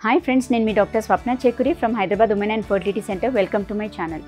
hi friends నేను మీ doctor Swapna Chekuri from Hyderabad women and fertility centre welcome to my channel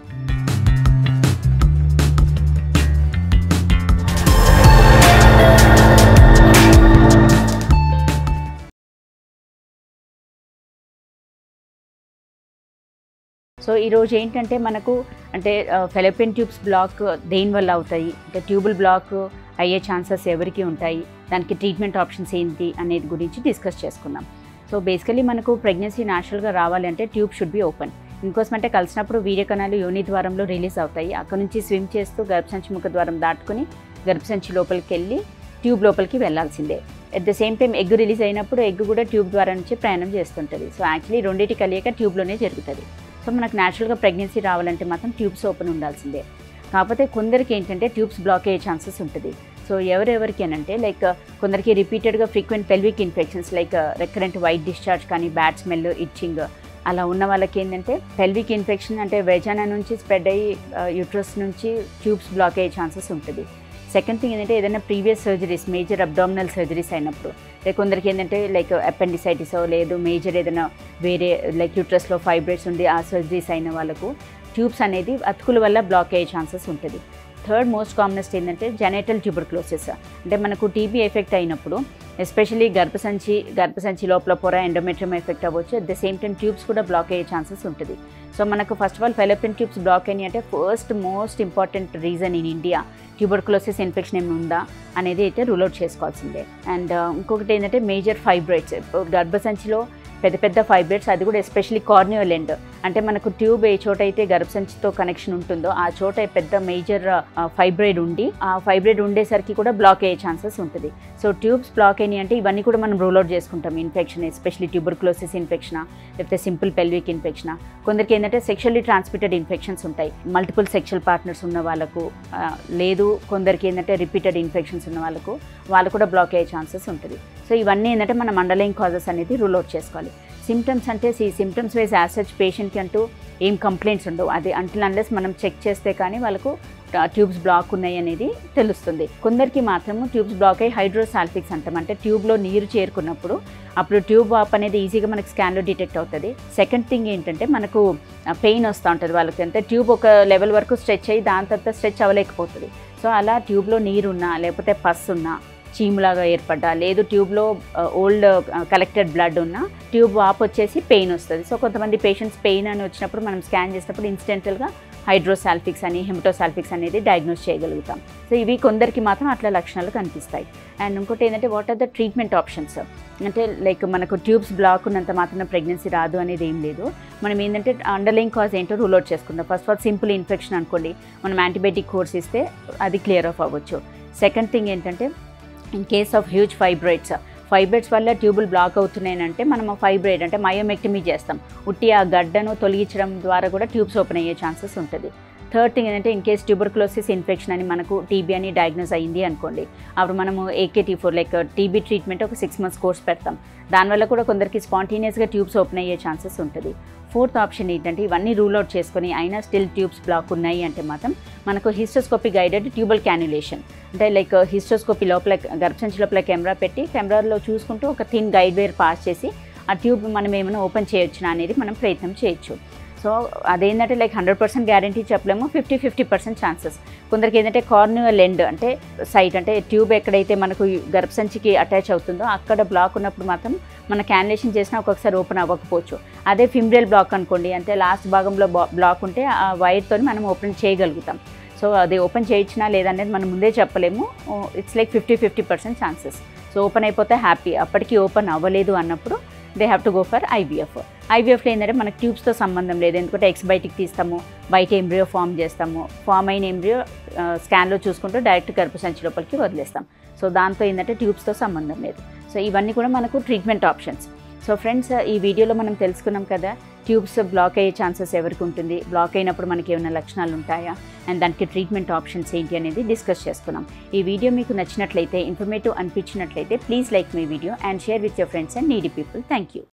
so ఈరోజు ఏంటంటే మనకు అంటే ఫెలోపియన్ ట్యూబ్స్ బ్లాక్ దేని వల్ల అవుతాయి అంటే ట్యూబుల్ బ్లాక్ అయ్యే ఛాన్సెస్ ఎవరికి ఉంటాయి దానికి ట్రీట్మెంట్ ఆప్షన్స్ ఏంటి అనేది గురించి డిస్కస్ చేసుకుందాం సో బేసికలీ మనకు ప్రెగ్నెన్సీ న్యాచురల్గా రావాలి అంటే ట్యూబ్ షుడ్ బి ఓపెన్ ఇంకోసం అంటే కలిసినప్పుడు వీర్య కణాలు యోని ద్వారంలో రిలీజ్ అవుతాయి అక్కడ నుంచి స్విమ్ చేస్తూ గర్భసంచి ముఖ ద్వారం దాటుకుని గర్భసంచి లోపలికి వెళ్ళి ట్యూబ్ లోపలికి వెళ్ళాల్సిందే at the same time egg release అయినప్పుడు ఎగ్ కూడా ట్యూబ్ ద్వారా నుంచి ప్రయాణం చేస్తుంటుంది సో యాక్చువల్లీ రెండింటి కలియక ట్యూబ్లోనే జరుగుతుంది సో మనకు న్యాచురల్గా ప్రెగ్నెన్సీ రావాలంటే మాత్రం ట్యూబ్స్ ఓపెన్ ఉండాల్సిందే కాకపోతే కొందరికి ఏంటంటే ట్యూబ్స్ బ్లాక్ అయ్యే ఛాన్సెస్ ఉంటుంది సో ఎవరెవరికి అని అంటే లైక్ కొందరికి రిపీటెడ్గా frequent pelvic infections like recurrent white discharge కానీ బ్యాడ్ స్మెల్ ఇచ్చింగ్ అలా ఉన్న వాళ్ళకి ఏంటంటే పెల్విక్ ఇన్ఫెక్షన్ అంటే వెజానా నుంచి స్ప్రెడ్ అయ్యి యూట్రస్ నుంచి ట్యూబ్స్ బ్లాక్ అయ్యే ఛాన్సెస్ ఉంటుంది సెకండ్ థింగ్ ఏంటంటే ఏదైనా previous surgeries major abdominal surgeries అయినప్పుడు లైక్ కొందరికి ఏంటంటే లైక్ అపెండిసైటిస్ లేదు మేజర్ ఏదైనా వేరే లైక్ యూట్రస్లో ఫైబ్రైడ్స్ ఉండి ఆ సర్జరీస్ అయిన వాళ్ళకు ట్యూబ్స్ అనేది అతుకుల వల్ల బ్లాక్ అయ్యే ఛాన్సెస్ ఉంటుంది థర్డ్ మోస్ట్ కామనెస్ట్ ఏంటంటే జెనేటల్ ట్యూబర్క్లోసిస్ అంటే మనకు టీబీ ఎఫెక్ట్ అయినప్పుడు ఎస్పెషలీ గర్భసంచి గర్భసంచి లోపల పొర ఎండోమెట్రియం ఎఫెక్ట్ అవ్వచ్చు at the same time tubes కూడా బ్లాక్ అయ్యే ఛాన్సెస్ ఉంటుంది సో మనకు first of all fallopian tubes block అయినాయి అంటే first most important reason in India tuberculosis infection ఏమి ఉందా అనేది అయితే రూల్ అవుట్ చేసుకోవాల్సిందే అండ్ ఇంకొకటి ఏంటంటే మేజర్ ఫైబ్రైడ్స్ గర్భసంచిలో పెద్ద పెద్ద ఫైబ్రైడ్స్ అది కూడా ఎస్పెషల్లీ కార్నియల్ ఎండ్ అంటే మనకు ట్యూబ్ ఏ చోట అయితే గర్భసంచితో కనెక్షన్ ఉంటుందో ఆ చోట పెద్ద మేజర్ ఫైబ్రైడ్ ఉండి ఆ ఫైబ్రైడ్ ఉండేసరికి కూడా బ్లాక్ అయ్యే ఛాన్సెస్ ఉంటుంది సో ట్యూబ్స్ బ్లాక్ అయినాయి అంటే ఇవన్నీ కూడా మనం రూల్ అవుట్ చేసుకుంటాం ఇన్ఫెక్షన్ ఎస్పెషల్లీ ట్యూబర్క్లోసిస్ ఇన్ఫెక్షనా లేకపోతే సింపుల్ పెల్విక్ ఇన్ఫెక్షనా కొందరికి ఏంటంటే సెక్షువల్లీ ట్రాన్స్మిటెడ్ ఇన్ఫెక్షన్స్ ఉంటాయి మల్టిపుల్ సెక్షువల్ పార్ట్నర్స్ ఉన్న వాళ్ళకు లేదు కొందరికి ఏంటంటే రిపీటెడ్ ఇన్ఫెక్షన్స్ ఉన్న వాళ్ళకు వాళ్ళు కూడా బ్లాక్ అయ్యే ఛాన్సెస్ ఉంటుంది సో ఇవన్నీ ఏంటంటే మనం అండర్లైన్ కాజెస్ అనేది రూల్ అవుట్ చేసుకోవాలి సిమ్టమ్స్ అంటే ఈ సిమ్టమ్స్ వైజ్ యాజ్ సచ్ పేషెంట్కి అంటూ ఏం కంప్లైంట్స్ ఉండవు అది అంటిల్ అన్లెస్ మనం చెక్ చేస్తే కానీ వాళ్ళకు ట్యూబ్స్ బ్లాక్ ఉన్నాయి అనేది తెలుస్తుంది కొందరికి మాత్రము ట్యూబ్స్ బ్లాక్ అయ్యి హైడ్రోసాల్ఫిక్స్ అంటాం అంటే ట్యూబ్లో నీరు చేరుకున్నప్పుడు అప్పుడు ట్యూబ్ వాప్ అనేది ఈజీగా మనకి స్కాన్లో డిటెక్ట్ అవుతుంది సెకండ్ థింగ్ ఏంటంటే మనకు పెయిన్ వస్తూ ఉంటుంది వాళ్ళకి అంటే ట్యూబ్ ఒక లెవెల్ వరకు స్ట్రెచ్ అయ్యి దాని తర్వాత స్ట్రెచ్ అవ్వలేకపోతుంది సో అలా ట్యూబ్లో నీరున్నా లేకపోతే పస్ ఉన్నా చీములాగా ఏర్పడ్డా లేదు ట్యూబ్లో ఓల్డ్ కలెక్టెడ్ బ్లడ్ ఉన్న ట్యూబ్ వాప్ వచ్చేసి పెయిన్ వస్తుంది సో కొంతమంది పేషెంట్స్ పెయిన్ అని వచ్చినప్పుడు మనం స్కాన్ చేసినప్పుడు ఇన్స్టెంటల్గా హైడ్రోసాల్ఫిక్స్ అని హెమటోసాల్ఫిక్స్ అనేది డయాగ్నోస్ చేయగలుగుతాం సో ఇవి కొందరికి మాత్రం అట్లా లక్షణాలు కనిపిస్తాయి అండ్ ఇంకోటి ఏంటంటే what are the treatment options అంటే లైక్ మనకు ట్యూబ్స్ బ్లాక్ ఉన్నంత మాత్రం ప్రెగ్నెన్సీ రాదు అనేది ఏం లేదు మనం ఏంటంటే అండర్లైన్ కాజ్ ఏంటో రూల్ అవుట్ చేసుకుందాం ఫస్ట్ ఆఫ్ సింపుల్ ఇన్ఫెక్షన్ అనుకోండి మనం యాంటీబయాటిక్ కోర్స్ ఇస్తే అది క్లియర్ ఆఫ్ అవ్వచ్చు సెకండ్ థింగ్ ఏంటంటే in case of huge fibroids fibroids వల్ల ట్యూబుల్ బ్లాక్ అవుతున్నాయంటే మనం ఫైబ్రైడ్ అంటే మయోమెక్టమీ చేస్తాం ఉట్టి ఆ గడ్డను తొలగించడం ద్వారా కూడా ట్యూబ్స్ ఓపెన్ అయ్యే ఛాన్సెస్ ఉంటుంది థర్డ్ థింగ్ ఏంటంటే ఇన్ కేస్ ట్యూబర్క్లోసిస్ ఇన్ఫెక్షన్ అని మనకు టీబీ అని డయాగ్నోస్ అయింది అనుకోండి అప్పుడు మనము AKT four like TB treatment ఒక సిక్స్ మంత్స్ కోర్స్ పెడతాం దానివల్ల కూడా కొందరికి స్పాంటేనియస్గా ట్యూబ్స్ ఓపెన్ అయ్యే ఛాన్సెస్ ఉంటుంది ఫోర్త్ ఆప్షన్ ఏంటంటే ఇవన్నీ రూల్ అవుట్ చేసుకొని అయినా స్టిల్ ట్యూబ్స్ బ్లాక్ ఉన్నాయి అంటే మాత్రం మనకు హిస్టోస్కోపీ గైడెడ్ ట్యూబల్ క్యాన్యులేషన్ అంటే లైక్ హిస్టోస్కోపీ లోపల గర్భసంచి లోపల కెమెరా పెట్టి కెమెరాలో చూసుకుంటూ ఒక థిన్ గైడ్ వేర్ పాస్ చేసి ఆ ట్యూబ్ మనం ఏమైనా ఓపెన్ చేయొచ్చునా అనేది మనం ప్రయత్నం చేయొచ్చు సో అదేంటంటే లైక్ హండ్రెడ్ పర్సెంట్ గ్యారంటీ చెప్పలేము ఫిఫ్టీ ఫిఫ్టీ పర్సెంట్ ఛాన్సెస్ కొందరికి ఏంటంటే కార్న్యువల్ ఎండ్ అంటే సైట్ అంటే ట్యూబ్ ఎక్కడైతే మనకు గర్భసంచికి అటాచ్ అవుతుందో అక్కడ బ్లాక్ ఉన్నప్పుడు మాత్రం మన క్యాన్యులేషన్ చేసినా ఒక్కొక్కసారి ఓపెన్ అవ్వకపోవచ్చు అదే ఫిమ్రియల్ బ్లాక్ అనుకోండి అంటే లాస్ట్ భాగంలో బ్లాక్ ఉంటే ఆ వైర్తో మనం ఓపెన్ చేయగలుగుతాం సో అది ఓపెన్ చేయించినా లేదనేది మనం ముందే చెప్పలేము it's like fifty fifty percent chances so open అయిపోతే హ్యాపీ అప్పటికి ఓపెన్ అవ్వలేదు అన్నప్పుడు they have to go for IVF ఐవీఎఫ్లో ఏంటంటే మనకు ట్యూబ్స్తో సంబంధం లేదు ఎందుకంటే ఎక్స్ బయటికి తీస్తాము బయట ఎంబ్రియో ఫామ్ చేస్తాము ఫామ్ అయిన ఎంబ్రియో స్కాన్లో చూసుకుంటూ డైరెక్ట్ గర్భసంచి లోపలికి వదిలేస్తాం సో దాంతో ఏంటంటే ట్యూబ్స్తో సంబంధం లేదు సో ఇవన్నీ కూడా మనకు ట్రీట్మెంట్ ఆప్షన్స్ సో ఫ్రెండ్స్ ఈ వీడియోలో మనం తెలుసుకున్నాం కదా ట్యూబ్స్ బ్లాక్ అయ్యే ఛాన్సెస్ ఎవరికి ఉంటుంది బ్లాక్ అయినప్పుడు మనకి ఏమైనా లక్షణాలు ఉంటాయా అండ్ దానికి ట్రీట్మెంట్ ఆప్షన్స్ ఏంటి అనేది డిస్కస్ చేసుకున్నాం ఈ వీడియో మీకు నచ్చినట్లయితే ఇన్ఫర్మేటివ్ అనిపించినట్లయితే please like my video and share with your friends and needy people thank you